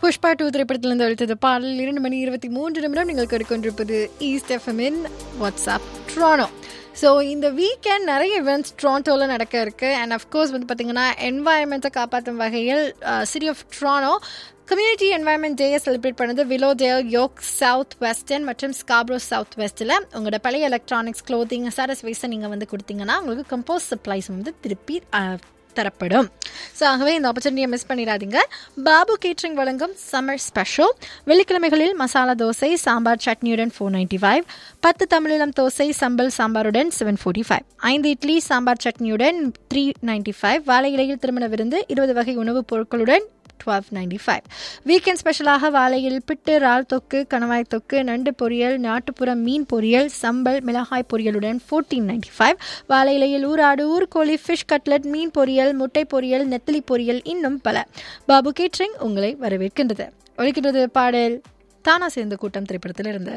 Pushpa two திரைப்படத்திலிருந்து அழுத்தது பாடல் இரண்டு மணி இருபத்தி மூன்று நிமிடம் நீங்கள் கேட்டுக்கொண்டிருப்பது ஈஸ்ட் எஃப்எம்மின் வாட்ஸ்அப் ட்ரானோ ஸோ இந்த வீக்கெண்ட் நிறைய இவெண்ட்ஸ் ட்ரான்டோவில் நடக்க இருக்குது அண்ட் அஃப்கோர்ஸ் வந்து பார்த்திங்கன்னா என்வாயன்மெண்ட்டை காப்பாற்றும் வகையில் city of Toronto community environment டேயை செலிப்ரேட் பண்ணது விலோடேல் யோக் சவுத் வெஸ்டர்ன் மற்றும் ஸ்காப்ரோ சவுத் வெஸ்ட்டில் உங்களோட பழைய எலக்ட்ரானிக்ஸ் க்ளோத்திங் சாரஸ் வைஸை நீங்கள் வந்து கொடுத்தீங்கன்னா உங்களுக்கு கம்போஸ் சப்ளைஸ் வந்து திருப்பி அஹ், தரப்படும் ஸோ ஆகவே இந்த ஆப்பர்ச்சுனிட்டியை மிஸ் பண்ணிடாதீங்க பாபு கேட்ரிங் வழங்கும் சம்மர் ஸ்பெஷல் வெள்ளிக்கிழமைகளில் மசாலா தோசை சாம்பார் சட்னியுடன் ஃபோர் நைன்டி ஃபைவ் பத்து தமிழிலம் தோசை சம்பல் சாம்பாருடன் செவன் ஃபோர்ட்டி ஃபைவ் ஐந்து இட்லி சாம்பார் சட்னியுடன் த்ரீ நைன்டி ஃபைவ் வாழை இலையில் திருமண விருந்து இருபது வகை உணவுப் பொருட்களுடன் டுவெல் நைன்டி ஃபைவ் வீக்கெண்ட் ஸ்பெஷலாக வாழையில் பிட்டு இறால் தொக்கு கணவாய் தொக்கு நண்டு பொரியல் நாட்டுப்புற மீன் பொரியல் சம்பல் மிளகாய் பொரியலுடன் ஃபோர்டீன் நைன்டி ஃபைவ் வாழை இலையில் ஊராடு ஊர்கோழி ஃபிஷ் கட்லட் மீன் பொரியல் முட்டை பொரியல் நெத்திலி பொரியல் இன்னும் பல பாபு கேட்ரிங் உங்களை வரவேற்கின்றது ஒழிக்கின்றது பாடல் தானா சேர்ந்த கூட்டம் திரைப்படத்தில் இருந்து